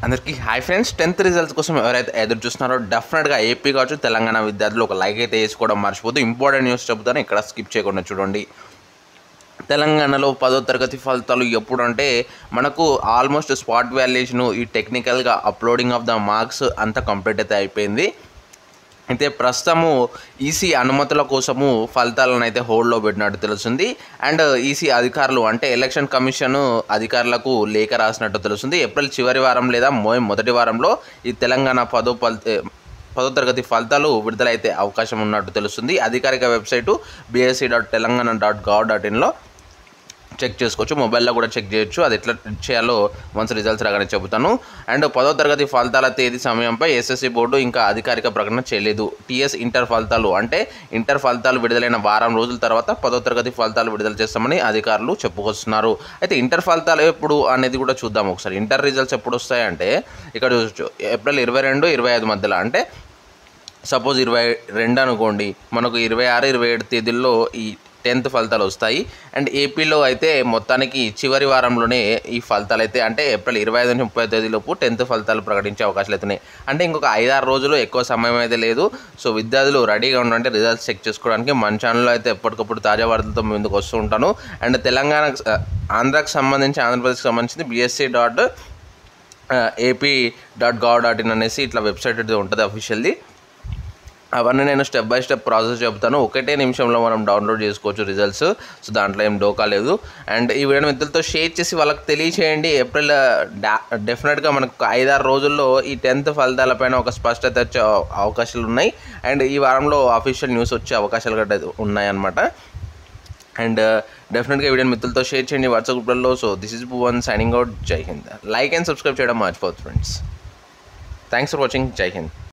అందరికీ hi friends tenth results కోసం ఎవరైతే ఎదురు చూస్తున్నారో డెఫినెట్గా ఏపీ కావచ్చు తెలంగాణ విద్యార్థులు ఒక లైక్ అయితే వేసుకోవడం మర్చిపోతూ ఇంపార్టెంట్ న్యూస్ చెబుతాను ఇక్కడ స్కిప్ చేయకుండా చూడండి తెలంగాణలో పదో తరగతి ఫలితాలు ఎప్పుడంటే మనకు ఆల్మోస్ట్ స్పాట్ వాల్యుయేషన్ ఈ టెక్నికల్గా అప్లోడింగ్ ఆఫ్ ద మార్క్స్ అంతా కంప్లీట్ అయితే అయిపోయింది అయితే ప్రస్తుతము ఈసీ అనుమతుల కోసము ఫలితాలను అయితే హోల్డ్లో పెట్టినట్టు తెలుస్తుంది అండ్ ఈసీ అధికారులు అంటే ఎలక్షన్ కమిషన్ అధికారులకు లేఖ రాసినట్టు తెలుస్తుంది ఏప్రిల్ చివరి వారం లేదా మే మొదటి వారంలో ఈ తెలంగాణ పదో ఫలి పదో తరగతి ఫలితాలు విడుదలైతే అవకాశం ఉన్నట్టు తెలుస్తుంది అధికారిక website BSE dot Telangana dot gov dot ఇన్లో చెక్ చేసుకోవచ్చు మొబైల్లో కూడా చెక్ చేయొచ్చు అది ఎట్లా చేయాలో వన్స్ రిజల్ట్స్ రాగానే చెబుతాను అండ్ పదో తరగతి ఫలితాల తేదీ సమయంపై ఎస్ఎస్సి బోర్డు ఇంకా అధికారిక ప్రకటన చేయలేదు టీఎస్ ఇంటర్ ఫలితాలు అంటే ఇంటర్ ఫలితాలు విడుదలైన వారం రోజుల తర్వాత పదో తరగతి ఫలితాలు విడుదల చేస్తామని అధికారులు చెప్పుకొస్తున్నారు అయితే ఇంటర్ ఫలితాలు ఎప్పుడు అనేది కూడా చూద్దాం ఒకసారి ఇంటర్ రిజల్ట్స్ ఎప్పుడు వస్తాయంటే ఇక్కడ చూడొచ్చు ఏప్రిల్ ఇరవై రెండు ఇరవై ఐదు మధ్యలో అంటే సపోజ్ ఇరవై రెండు అనుకోండి మనకు ఇరవై ఆరు ఇరవై ఏడు తేదీల్లో ఈ టెన్త్ ఫలితాలు వస్తాయి అండ్ ఏపీలో అయితే మొత్తానికి చివరి వారంలోనే ఈ ఫలితాలు అయితే అంటే ఏప్రిల్ ఇరవై ఐదు నుంచి ముప్పై తేదీలోపు టెన్త్ ఫలితాలు ప్రకటించే అవకాశాలు అవుతున్నాయి అంటే ఇంకొక ఐదారు రోజులు ఎక్కువ సమయం అయితే లేదు సో విద్యార్థులు రెడీగా ఉండంటే రిజల్ట్స్ చెక్ చేసుకోవడానికి మన ఛానల్లో అయితే ఎప్పటికప్పుడు తాజా వార్తలతో ముందుకు వస్తూ ఉంటాను అండ్ తెలంగాణ ఆంధ్రాకి సంబంధించి ఆంధ్రప్రదేశ్కి సంబంధించి BSE dot AP dot gov dot in అనేసి ఇట్లా వెబ్సైట్ అయితే ఉంటుంది అఫీషియల్ది అవన్నీ నేను స్టెప్ బై స్టెప్ ప్రాసెస్ చెప్తాను ఒకటే నిమిషంలో మనం డౌన్లోడ్ చేసుకోవచ్చు రిజల్ట్స్ సో దాంట్లో ఏం డోకా లేదు అండ్ ఈ వీడియో మిత్రులతో షేర్ చేసి వాళ్ళకి తెలియచేయండి ఏప్రిల్ డెఫినెట్గా మనకు ఐదారు రోజుల్లో ఈ టెన్త్ ఫలితాలపైన ఒక స్పష్టత వచ్చే అవకాశాలు ఉన్నాయి అండ్ ఈ వారంలో అఫీషియల్ న్యూస్ వచ్చే అవకాశాలు కూడా ఉన్నాయన్నమాట అండ్ డెఫినెట్గా వీడియో మిత్రులతో షేర్ చేయండి వాట్సాప్ గ్రూప్లలో so this is one signing out జై హింద్ లైక్ అండ్ సబ్స్క్రైబ్ చేయడం మర్చిపోతుంది ఫ్రెండ్స్ థ్యాంక్స్ ఫర్ వాచింగ్ జై హింద్